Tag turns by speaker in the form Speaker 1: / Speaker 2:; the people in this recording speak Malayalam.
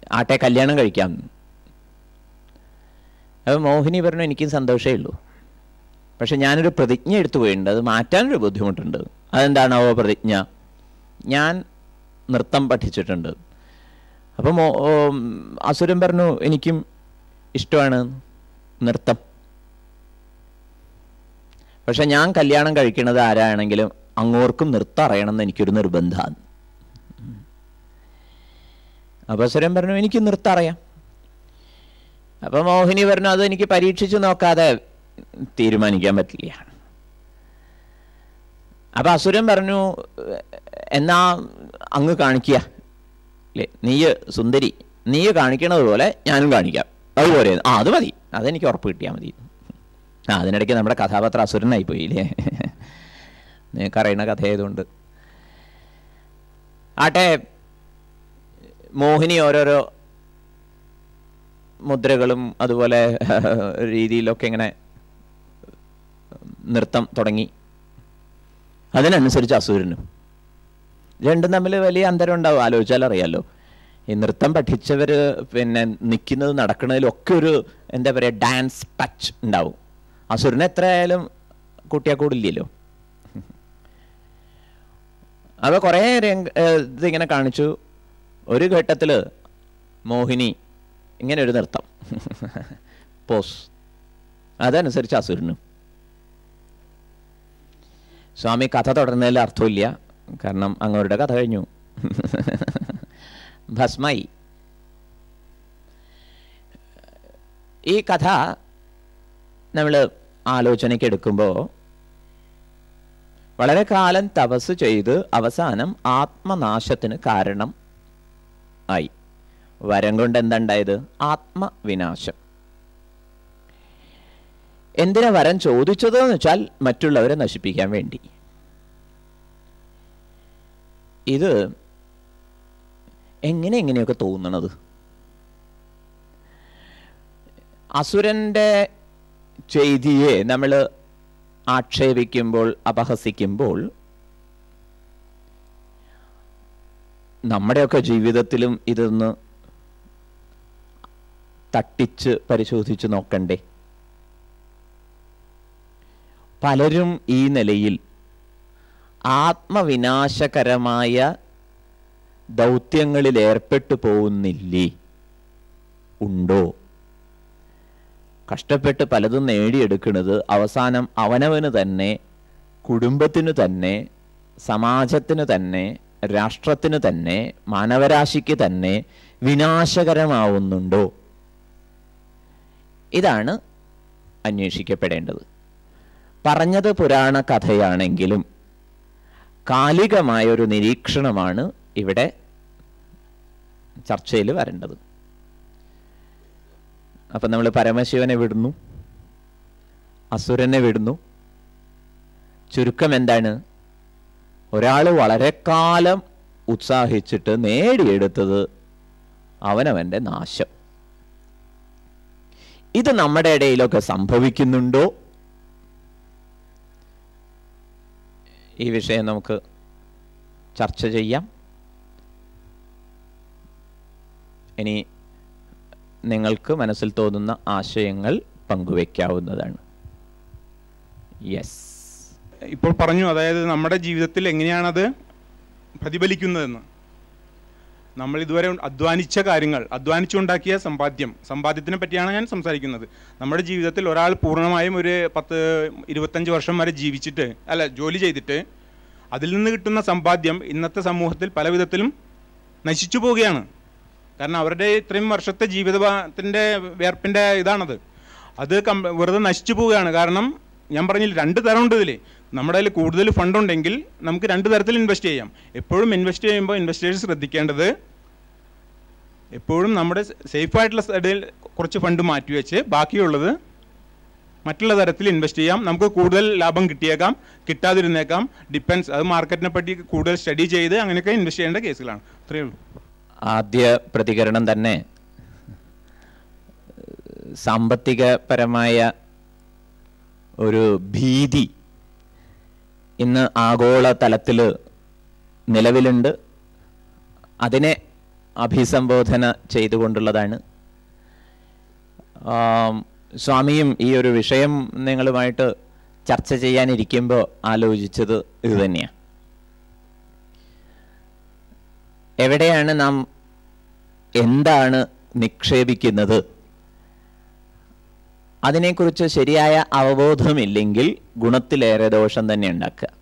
Speaker 1: ആട്ടെ കല്യാണം കഴിക്കാം അപ്പോൾ മോഹിനി പറഞ്ഞു എനിക്കും സന്തോഷമേ ഉള്ളൂ പക്ഷെ ഞാനൊരു പ്രതിജ്ഞ എടുത്തു പോയിട്ടുണ്ട് അത് മാറ്റാനൊരു ബുദ്ധിമുട്ടുണ്ട് അതെന്താണാവോ പ്രതിജ്ഞ ഞാൻ നൃത്തം പഠിച്ചിട്ടുണ്ട് അപ്പം മോ- ഓ, അസുരൻ പറഞ്ഞു എനിക്കും ഇഷ്ടമാണ് നൃത്തം പക്ഷെ ഞാൻ കല്യാണം കഴിക്കുന്നത് ആരാണെങ്കിലും അങ്ങോർക്കും നൃത്തം അറിയണമെന്ന് എനിക്കൊരു നിർബന്ധമാണ് അപ്പൊ അസുരൻ പറഞ്ഞു എനിക്ക് നൃത്തം അറിയാം അപ്പൊ മോഹിനി പറഞ്ഞു അത് എനിക്ക് പരീക്ഷിച്ചു നോക്കാതെ തീരുമാനിക്കാൻ പറ്റില്ല അപ്പൊ അസുരൻ പറഞ്ഞു എന്നാ അങ്ങ് കാണിക്കുക അല്ലേ നീയ് സുന്ദരി നീയ് കാണിക്കണത് പോലെ ഞാനും കാണിക്കാം അതുപോലെ ആ അത് മതി അതെനിക്ക് ഉറപ്പ് കിട്ടിയാൽ മതി ആ അതിനിടയ്ക്ക് നമ്മുടെ കഥാപാത്രം അസുരനായി പോയില്ലേ നിങ്ങൾക്ക് അറിയണ കഥ ആയതുകൊണ്ട് ആട്ടെ മോഹിനി ഓരോരോ മുദ്രകളും അതുപോലെ രീതിയിലൊക്കെ ഇങ്ങനെ നൃത്തം തുടങ്ങി അതിനനുസരിച്ച് അസുരനും രണ്ടും തമ്മിൽ വലിയ അന്തരം ഉണ്ടാവും ആലോചിച്ചാൽ അറിയാലോ ഈ നൃത്തം പഠിച്ചവർ പിന്നെ നിൽക്കുന്നത് നടക്കുന്നതിലും ഒക്കെ ഒരു എന്താ പറയുക ഡാൻസ് ടച്ച് ഉണ്ടാവും അസുരന് എത്രയായാലും കുട്ടിയാ കൂടില്ലല്ലോ അപ്പോൾ കുറേ രംഗ ഏഹ് ഇതിങ്ങനെ കാണിച്ചു ഒരു ഘട്ടത്തിൽ മോഹിനി ഇങ്ങനെ ഒരു നൃത്തം പോസ് അതനുസരിച്ച് അസുരനും സ്വാമി കഥ തുടർന്നതിൽ അർത്ഥമില്ല കാരണം അങ്ങവരുടെ കഥ കഴിഞ്ഞു ഭസ്മായി ഈ കഥ നമ്മൾ ആലോചനയ്ക്ക് എടുക്കുമ്പോൾ വളരെ കാലം തപസ് ചെയ്ത് അവസാനം ആത്മനാശത്തിന് കാരണം ആയി വരം കൊണ്ട് എന്തുണ്ടായത് ആത്മവിനാശം എന്തിനാ വരം ചോദിച്ചത് എന്ന് വെച്ചാൽ മറ്റുള്ളവരെ നശിപ്പിക്കാൻ വേണ്ടി ഇത് എങ്ങനെ എങ്ങനെയൊക്കെ തോന്നണത് അസുരന്റെ ചെയ്തിയെ നമ്മൾ ആക്ഷേപിക്കുമ്പോൾ അപഹസിക്കുമ്പോൾ നമ്മുടെയൊക്കെ ജീവിതത്തിലും ഇതൊന്ന് തട്ടിച്ച് പരിശോധിച്ച് നോക്കണ്ടേ പലരും ഈ നിലയിൽ ആത്മവിനാശകരമായ ദൗത്യങ്ങളിൽ ഏർപ്പെട്ടു പോകുന്നില്ലേ ഉണ്ടോ കഷ്ടപ്പെട്ട് പലതും നേടിയെടുക്കുന്നത് അവസാനം അവനവന് തന്നെ കുടുംബത്തിനു തന്നെ സമാജത്തിന് തന്നെ രാഷ്ട്രത്തിന് തന്നെ മാനവരാശിക്ക് തന്നെ വിനാശകരമാവുന്നുണ്ടോ ഇതാണ് അന്വേഷിക്കപ്പെടേണ്ടത് പറഞ്ഞത് പുരാണ കഥയാണെങ്കിലും കാലികമായ ഒരു നിരീക്ഷണമാണ് ഇവിടെ ചർച്ചയിൽ വരേണ്ടത് അപ്പം നമ്മൾ പരമശിവനെ വിടുന്നു അസുരനെ വിടുന്നു ചുരുക്കം എന്താണ് ഒരാൾ വളരെ കാലം ഉത്സാഹിച്ചിട്ട് നേടിയെടുത്തത് അവനവൻ്റെ നാശം ഇത് നമ്മുടെ ഇടയിലൊക്കെ സംഭവിക്കുന്നുണ്ടോ ഈ വിഷയം നമുക്ക് ചർച്ച ചെയ്യാം ഇനി നിങ്ങൾക്ക് മനസ്സിൽ തോന്നുന്ന ആശയങ്ങൾ പങ്കുവെക്കാവുന്നതാണ് യെസ്
Speaker 2: ഇപ്പോൾ പറഞ്ഞു അതായത് നമ്മുടെ ജീവിതത്തിൽ എങ്ങനെയാണത് പ്രതിഫലിക്കുന്നതെന്ന് നമ്മൾ ഇതുവരെ അധ്വാനിച്ച കാര്യങ്ങൾ അധ്വാനിച്ചുണ്ടാക്കിയ സമ്പാദ്യം സമ്പാദ്യത്തിനെ പറ്റിയാണ് ഞാൻ സംസാരിക്കുന്നത് നമ്മുടെ ജീവിതത്തിൽ ഒരാൾ പൂർണ്ണമായും ഒരു പത്ത് ഇരുപത്തഞ്ച് വർഷം വരെ ജീവിച്ചിട്ട് അല്ല ജോലി ചെയ്തിട്ട് അതിൽ നിന്ന് കിട്ടുന്ന സമ്പാദ്യം ഇന്നത്തെ സമൂഹത്തിൽ പല വിധത്തിലും നശിച്ചു പോവുകയാണ് കാരണം അവരുടെ ഇത്രയും വർഷത്തെ ജീവിതത്തിൻ്റെ വേർപ്പിൻ്റെ ഇതാണത് അത് കം വെറുതെ നശിച്ചു പോവുകയാണ് കാരണം ഞാൻ പറഞ്ഞില്ല രണ്ട് തരമുണ്ട് ഇതിൽ നമ്മുടെ കയ്യിൽ കൂടുതൽ ഫണ്ട് ഉണ്ടെങ്കിൽ നമുക്ക് രണ്ട് തരത്തിൽ ഇൻവെസ്റ്റ് ചെയ്യാം എപ്പോഴും ഇൻവെസ്റ്റ് ചെയ്യുമ്പോൾ ഇൻവെസ്റ്റേഴ്സ് ശ്രദ്ധിക്കേണ്ടത് എപ്പോഴും നമ്മുടെ സേഫ് ആയിട്ടുള്ള സൈഡിൽ കുറച്ച് ഫണ്ട് മാറ്റിവെച്ച് ബാക്കിയുള്ളത് മറ്റുള്ള തരത്തിൽ ഇൻവെസ്റ്റ് ചെയ്യാം നമുക്ക് കൂടുതൽ ലാഭം കിട്ടിയേക്കാം കിട്ടാതിരുന്നേക്കാം ഡിപ്പെൻസ് അത് മാർക്കറ്റിനെ പറ്റി കൂടുതൽ സ്റ്റഡി ചെയ്ത് അങ്ങനെയൊക്കെ ഇൻവെസ്റ്റ് ചെയ്യേണ്ട കേസുകളാണ് അത്രയേ ഉള്ളൂ
Speaker 1: ആദ്യ പ്രതികരണം തന്നെ സാമ്പത്തികപരമായ ഒരു ഭീതി ഇന്ന് ആഗോള തലത്തിൽ നിലവിലുണ്ട് അതിനെ അഭിസംബോധന ചെയ്തുകൊണ്ടുള്ളതാണ് ആം, സ്വാമിയും ഈ ഒരു വിഷയം നിങ്ങളുമായിട്ട് ചർച്ച ചെയ്യാനിരിക്കുമ്പോൾ ആലോചിച്ചത് ഇത് തന്നെയാണ് എവിടെയാണ് നാം എന്താണ് നിക്ഷേപിക്കുന്നത് അതിനെക്കുറിച്ച് ശരിയായ അവബോധമില്ലെങ്കിൽ ഗുണത്തിലേറെ ദോഷം തന്നെ ഉണ്ടാക്കുക